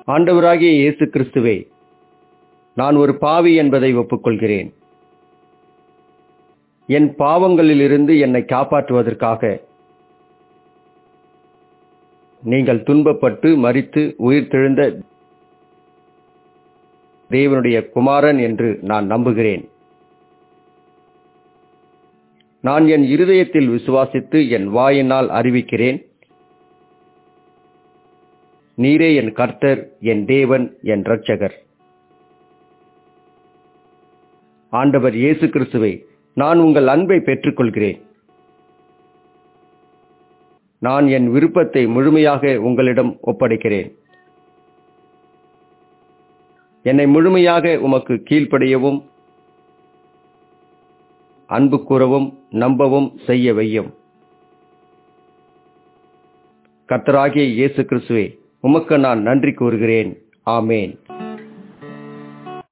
ஆண்டவராகிய இயேசு கிறிஸ்துவே நான் ஒரு பாவி என்பதை ஒப்புக்கொள்கிறேன் என் பாவங்களிலிருந்து என்னை காப்பாற்றுவதற்காக நீங்கள் துன்பப்பட்டு மரித்து உயிர்த்தெழுந்த தேவனுடைய குமாரன் என்று நான் நம்புகிறேன் நான் என் இருதயத்தில் விசுவாசித்து என் வாயினால் அறிவிக்கிறேன் நீரே என் கர்த்தர் என் தேவன் என் இரட்சகர் ஆண்டவர் இயேசு கிறிஸ்துவை நான் உங்கள் அன்பை பெற்றுக்கொள்கிறேன் நான் என் விருப்பத்தை முழுமையாக உங்களிடம் ஒப்படைக்கிறேன் என்னை முழுமையாக உமக்கு கீழ்ப்படியவும் அன்பு கூறவும் நம்பவும் செய்ய வையும் கர்த்தராகிய இயேசு கிறிஸ்துவே உமக்கு நான் நன்றி கூறுகிறேன் ஆமேன்